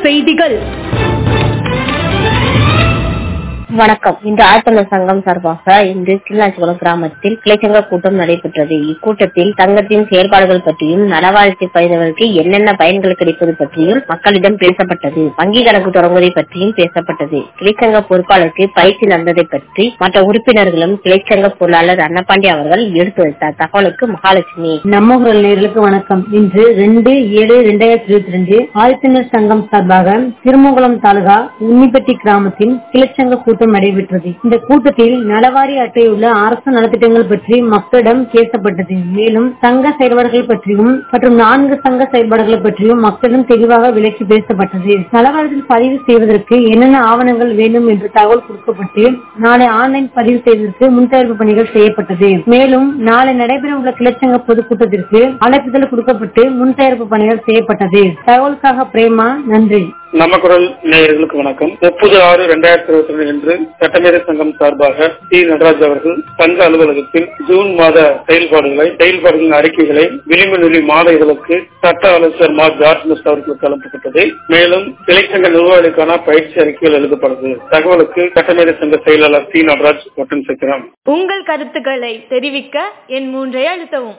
செய்திகள் வணக்கம் இன்று ஆழ்த்தமிழர் சங்கம் சார்பாக இன்று கிள்ளாச்சிகுளம் கிராமத்தில் கிளைச்சங்க கூட்டம் நடைபெற்றது இக்கூட்டத்தில் சங்கத்தின் செயல்பாடுகள் பற்றியும் நலவாழ்க்கை பயணர்களுக்கு என்னென்ன பயன்கள் கிடைப்பது பற்றியும் மக்களிடம் பேசப்பட்டது வங்கி கணக்கு தொடங்குவதை பற்றியும் பேசப்பட்டது கிளைச்சங்க பொறுப்பாளருக்கு பயிற்சி நடந்ததை பற்றி மற்ற உறுப்பினர்களும் கிளைச்சங்க பொருளாளர் அன்னபாண்டி அவர்கள் எடுத்துரைத்தார் தகவலுக்கு மகாலட்சுமி நம்ம குரல் நேயர்களுக்கு வணக்கம் இன்று ரெண்டு ஏழு ரெண்டாயிரத்தி இருபத்தி ரெண்டு ஆதித்தனர் சங்கம் சார்பாக திருமங்கலம் தாலுகா உன்னிப்பட்டி கிராமத்தில் கிளச்சங்க கூட்டம் நடைபெற்றது இந்த கூட்டத்தில் நலவாரி அட்டையுள்ள அரசு நலத்திட்டங்கள் பற்றி மக்களிடம் பேசப்பட்டது மேலும் சங்க செயல்பாடுகள் பற்றியும் மற்றும் நான்கு சங்க செயல்பாடுகள் பற்றியும் மக்களிடம் தெளிவாக விளக்கி பேசப்பட்டது நலவாரியத்தில் பதிவு செய்வதற்கு என்னென்ன ஆவணங்கள் வேண்டும் என்று தகவல் கொடுக்கப்பட்டு நாளை ஆன்லைன் பதிவு செய்வதற்கு முன்தயாரிப்பு பணிகள் செய்யப்பட்டது மேலும் நாளை நடைபெற உள்ள கிளச்சங்க பொதுக்கூட்டத்திற்கு அழைப்புதல் கொடுக்கப்பட்டு முன்தயாரிப்பு பணிகள் செய்யப்பட்டது தகவலுக்காக பிரேமா நன்றி நம்ம குரல் நேயர்களுக்கு வணக்கம் முப்பது ஆறு இரண்டாயிரத்தி இருபத்தி ரெண்டு இன்று சட்டமேதை சங்கம் சார்பாக டி நடராஜ் அவர்கள் சங்க அலுவலகத்தில் ஜூன் மாத செயல்பாடுகளை செயல்பாடுகளின் அறிக்கைகளை விளிம்பு நெறி மாத இதழுக்கு சட்ட ஆலோசகர் மா ஜார்ஜ் மிஸ் அவர்களுக்கு அனுப்பப்பட்டது மேலும் இலைச்சங்க நிர்வாகிகளுக்கான பயிற்சி அறிக்கைகள் எழுதப்பட்டது தகவலுக்கு சட்டமேதை சங்க செயலாளர் டி நடராஜ் மற்றும் சித்திரம் உங்கள் கருத்துக்களை தெரிவிக்க என் மூன்றை அழுத்தவும்